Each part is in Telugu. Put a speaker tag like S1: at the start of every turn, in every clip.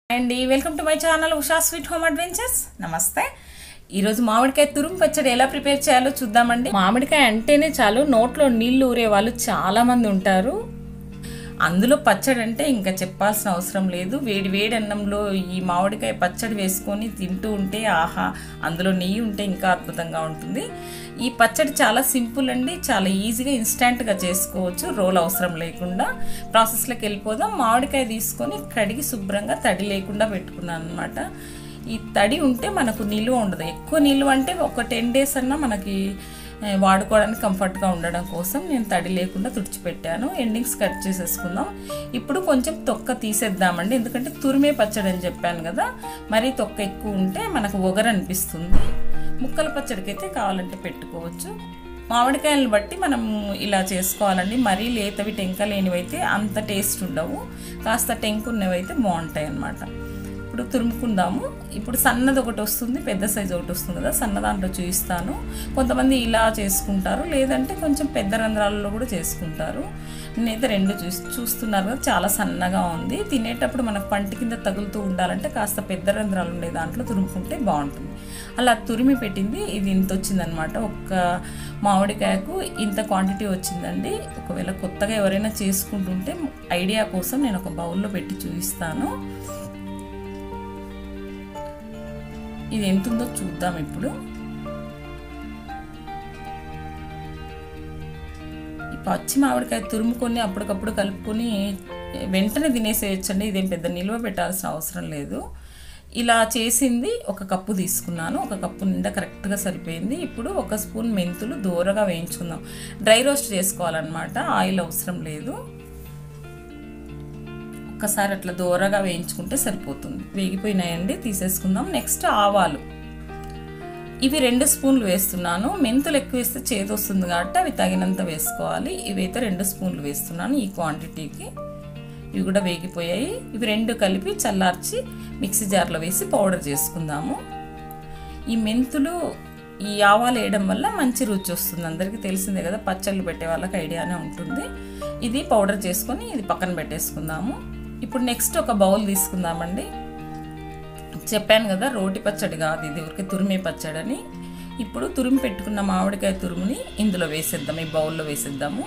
S1: అండి welcome to my channel Usha sweet home adventures నమస్తే ఈరోజు మామిడికాయ తురుము పచ్చడి ఎలా ప్రిపేర్ చేయాలో చూద్దామండి మామిడికాయ అంటేనే చాలు నోట్లో నీళ్లు ఊరే వాళ్ళు చాలా మంది ఉంటారు అందులో పచ్చడి అంటే ఇంకా చెప్పాల్సిన అవసరం లేదు వేడి వేడి అన్నంలో ఈ మామిడికాయ పచ్చడి వేసుకొని తింటూ ఉంటే ఆహా అందులో నెయ్యి ఉంటే ఇంకా అద్భుతంగా ఉంటుంది ఈ పచ్చడి చాలా సింపుల్ అండి చాలా ఈజీగా ఇన్స్టెంట్గా చేసుకోవచ్చు రోల్ అవసరం లేకుండా ప్రాసెస్లోకి వెళ్ళిపోదాం మామిడికాయ తీసుకొని కడిగి శుభ్రంగా తడి లేకుండా పెట్టుకున్నాను అనమాట ఈ తడి ఉంటే మనకు నిలువ ఉండదు ఎక్కువ నిలువ అంటే ఒక టెన్ డేస్ అన్నా మనకి ఏ, వాడుకోవడానికి కంఫర్ట్గా ఉండడం కోసం నేను తడి లేకుండా తుడిచిపెట్టాను ఎండింగ్స్ కట్ చేసేసుకుందాం ఇప్పుడు కొంచెం తొక్క తీసేద్దామండి ఎందుకంటే తురిమే పచ్చడి అని చెప్పాను కదా మరీ తొక్క ఎక్కువ ఉంటే మనకు ఒగరు అనిపిస్తుంది ముక్కల పచ్చడికి అయితే కావాలంటే పెట్టుకోవచ్చు మామిడికాయలను బట్టి మనం ఇలా చేసుకోవాలండి మరీ లేతవి టెంక లేనివైతే అంత టేస్ట్ ఉండవు కాస్త టెంకున్నవైతే బాగుంటాయి అన్నమాట ఇప్పుడు తురుముకుందాము ఇప్పుడు సన్నది ఒకటి వస్తుంది పెద్ద సైజు ఒకటి వస్తుంది కదా సన్న దాంట్లో చూపిస్తాను కొంతమంది ఇలా చేసుకుంటారు లేదంటే కొంచెం పెద్ద రంధ్రాలలో కూడా చేసుకుంటారు నేనైతే రెండు చూసి చూస్తున్నారు కదా చాలా సన్నగా ఉంది తినేటప్పుడు మనకు పంటి కింద తగులుతూ ఉండాలంటే కాస్త పెద్ద రంధ్రాలు ఉండే దాంట్లో తురుముకుంటే బాగుంటుంది అలా తురిమి పెట్టింది ఇది ఇంత వచ్చిందనమాట ఒక్క మామిడికాయకు ఇంత క్వాంటిటీ వచ్చిందండి ఒకవేళ కొత్తగా ఎవరైనా చేసుకుంటుంటే ఐడియా కోసం నేను ఒక బౌల్లో పెట్టి చూపిస్తాను ఇది ఎంత ఉందో చూద్దాం ఇప్పుడు ఈ పచ్చి మామిడికాయ తురుముకొని అప్పటికప్పుడు కలుపుకొని వెంటనే తినేసేయచ్చండి ఇదేం పెద్ద నిల్వ పెట్టాల్సిన అవసరం లేదు ఇలా చేసింది ఒక కప్పు తీసుకున్నాను ఒక కప్పు నిండా కరెక్ట్గా సరిపోయింది ఇప్పుడు ఒక స్పూన్ మెంతులు దూరగా వేయించుకుందాం డ్రై రోస్ట్ చేసుకోవాలన్నమాట ఆయిల్ అవసరం లేదు ఒక్కసారి అట్లా దూరగా వేయించుకుంటే సరిపోతుంది వేగిపోయినాయండి తీసేసుకుందాం నెక్స్ట్ ఆవాలు ఇవి రెండు స్పూన్లు వేస్తున్నాను మెంతులు ఎక్కువ వేస్తే చేదు వస్తుంది కాబట్టి అవి తగినంత వేసుకోవాలి ఇవైతే రెండు స్పూన్లు వేస్తున్నాను ఈ క్వాంటిటీకి ఇవి కూడా వేగిపోయాయి ఇవి రెండు కలిపి చల్లార్చి మిక్సీ జార్లో వేసి పౌడర్ చేసుకుందాము ఈ మెంతులు ఈ ఆవాలు వేయడం వల్ల మంచి రుచి వస్తుంది అందరికీ తెలిసిందే కదా పచ్చళ్ళు పెట్టే వాళ్ళకి ఐడియానే ఉంటుంది ఇది పౌడర్ చేసుకొని ఇది పక్కన పెట్టేసుకుందాము ఇప్పుడు నెక్స్ట్ ఒక బౌల్ తీసుకుందామండి చెప్పాను కదా రోటి పచ్చడి కాదు ఇది ఊరికే తురిమే పచ్చడి అని ఇప్పుడు తురిమి పెట్టుకున్న మామిడికాయ తురుముని ఇందులో వేసేద్దాం ఈ బౌల్లో వేసేద్దాము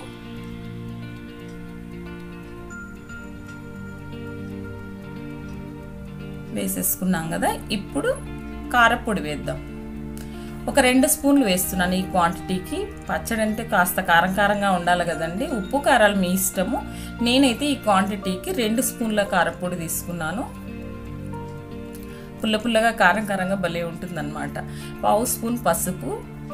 S1: వేసేసుకున్నాం కదా ఇప్పుడు కారపొడి వేద్దాం ఒక రెండు స్పూన్లు వేస్తున్నాను ఈ క్వాంటిటీకి పచ్చడి అంటే కాస్త కారం కారంగా ఉండాలి కదండి ఉప్పు కారాలు మీ ఇష్టము నేనైతే ఈ క్వాంటిటీకి రెండు స్పూన్ల కారపొడి తీసుకున్నాను పుల్ల పుల్లగా కారం కారంగా భలే ఉంటుందన్నమాట పావు స్పూన్ పసుపు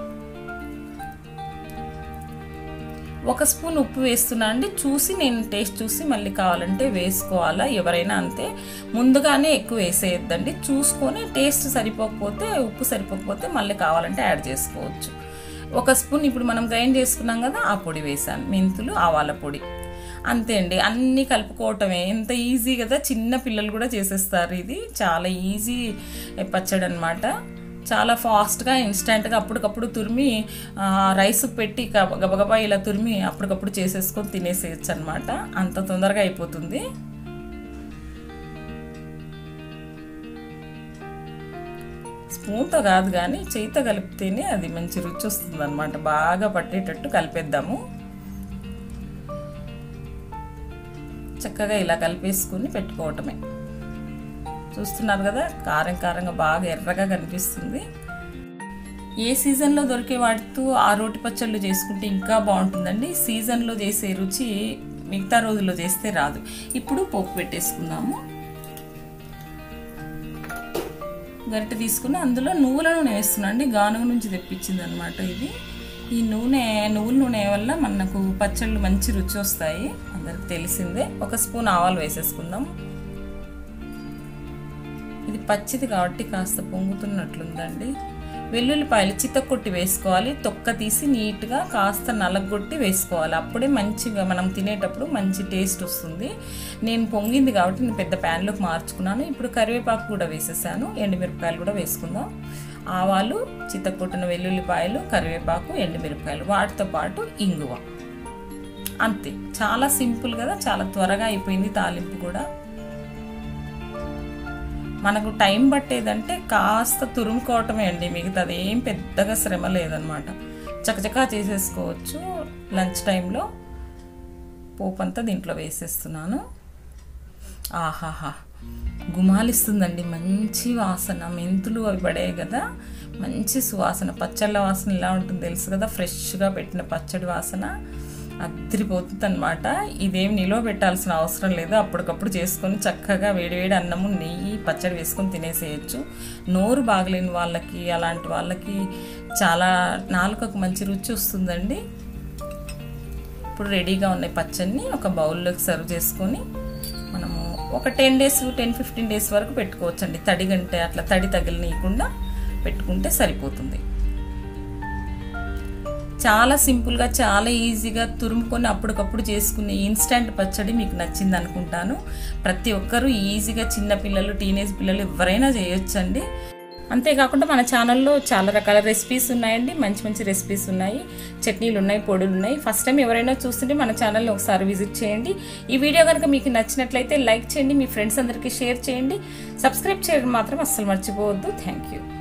S1: ఒక స్పూన్ ఉప్పు వేస్తున్నా అండి చూసి నేను టేస్ట్ చూసి మళ్ళీ కావాలంటే వేసుకోవాలా ఎవరైనా అంతే ముందుగానే ఎక్కువ వేసేయద్దండి చూసుకొని టేస్ట్ సరిపోకపోతే ఉప్పు సరిపోకపోతే మళ్ళీ కావాలంటే యాడ్ చేసుకోవచ్చు ఒక స్పూన్ ఇప్పుడు మనం గ్రైండ్ చేసుకున్నాం కదా ఆ పొడి వేసాను మెంతులు ఆవాల పొడి అంతే అండి అన్నీ కలుపుకోవటమే ఎంత ఈజీ కదా చిన్న పిల్లలు కూడా చేసేస్తారు ఇది చాలా ఈజీ పచ్చడి అనమాట చాలా ఫాస్ట్గా ఇన్స్టెంట్గా అప్పటికప్పుడు తురిమి రైస్ పెట్టి గబగబా ఇలా తురిమి అప్పటికప్పుడు చేసేసుకొని తినేసేయచ్చు అనమాట అంత తొందరగా అయిపోతుంది స్పూన్తో కాదు కానీ చేయితో కలిపితేనే అది మంచి రుచి వస్తుంది అనమాట బాగా పట్టేటట్టు కలిపేద్దాము చక్కగా ఇలా కలిపేసుకుని పెట్టుకోవటమే చూస్తున్నారు కదా కారం కారంగా బాగా ఎర్రగా కనిపిస్తుంది ఏ సీజన్లో దొరికే వాటితో ఆ రోటి పచ్చళ్ళు చేసుకుంటే ఇంకా బాగుంటుందండి సీజన్లో చేసే రుచి మిగతా రోజుల్లో చేస్తే రాదు ఇప్పుడు పోపు పెట్టేసుకుందాము గరిటె తీసుకుని అందులో నువ్వుల నూనె వేస్తున్నాండి గానుగ నుంచి తెప్పించింది అనమాట ఇది ఈ నూనె నువ్వుల నూనె వల్ల మనకు పచ్చళ్ళు మంచి రుచి వస్తాయి అందరికి తెలిసిందే ఒక స్పూన్ ఆవాలు వేసేసుకుందాం ఇది పచ్చిది కాబట్టి కాస్త పొంగుతున్నట్లుందండి వెల్లుల్లిపాయలు చితక్కొట్టి వేసుకోవాలి తొక్క తీసి నీట్గా కాస్త నలగొట్టి వేసుకోవాలి అప్పుడే మంచిగా మనం తినేటప్పుడు మంచి టేస్ట్ వస్తుంది నేను పొంగింది కాబట్టి నేను పెద్ద ప్యాన్లోకి మార్చుకున్నాను ఇప్పుడు కరివేపాకు కూడా వేసేసాను ఎండుమిరపకాయలు కూడా వేసుకుందాం ఆవాలు చితక్కొట్టిన వెల్లుల్లిపాయలు కరివేపాకు ఎండుమిరపకాయలు వాటితో పాటు ఇంగువ అంతే చాలా సింపుల్ కదా చాలా త్వరగా అయిపోయింది తాలింపు కూడా మనకు టైం పట్టేదంటే కాస్త తురుముకోవటమే అండి మిగతాది ఏం పెద్దగా శ్రమ లేదనమాట చకచకా చేసేసుకోవచ్చు లంచ్ టైంలో పోపు అంతా దీంట్లో వేసేస్తున్నాను ఆహాహా గుమాలిస్తుందండి మంచి వాసన మెంతులు అవి పడాయి కదా మంచి సువాసన పచ్చళ్ళ వాసన ఎలా ఉంటుంది తెలుసు కదా ఫ్రెష్గా పెట్టిన పచ్చడి వాసన అద్దరిపోతుంది అనమాట ఇదేం నిలువ పెట్టాల్సిన అవసరం లేదు అప్పటికప్పుడు చేసుకొని చక్కగా వేడివేడి అన్నము నెయ్యి పచ్చడి వేసుకొని తినేసేయచ్చు నోరు బాగలేని వాళ్ళకి అలాంటి వాళ్ళకి చాలా నాలుకకు మంచి రుచి వస్తుందండి ఇప్పుడు రెడీగా ఉన్న పచ్చడిని ఒక బౌల్లోకి సర్వ్ చేసుకొని మనము ఒక ten days ten fifteen days వరకు పెట్టుకోవచ్చు అండి తడి గంటే అట్లా తడి తగిలినీయకుండా పెట్టుకుంటే సరిపోతుంది చాలా సింపుల్గా చాలా ఈజీగా తురుముకొని అప్పటికప్పుడు చేసుకునే ఇన్స్టంట్ పచ్చడి మీకు నచ్చింది అనుకుంటాను ప్రతి ఒక్కరూ ఈజీగా చిన్న పిల్లలు టీనేజ్ పిల్లలు ఎవరైనా చేయొచ్చండి అంతేకాకుండా మన ఛానల్లో చాలా రకాల రెసిపీస్ ఉన్నాయండి మంచి మంచి రెసిపీస్ ఉన్నాయి చట్నీలు ఉన్నాయి పొడులు ఉన్నాయి ఫస్ట్ టైం ఎవరైనా చూస్తుంటే మన ఛానల్ని ఒకసారి విజిట్ చేయండి ఈ వీడియో కనుక మీకు నచ్చినట్లయితే లైక్ చేయండి మీ ఫ్రెండ్స్ అందరికీ షేర్ చేయండి సబ్స్క్రైబ్ చేయడం మాత్రం అస్సలు మర్చిపోవద్దు థ్యాంక్ యూ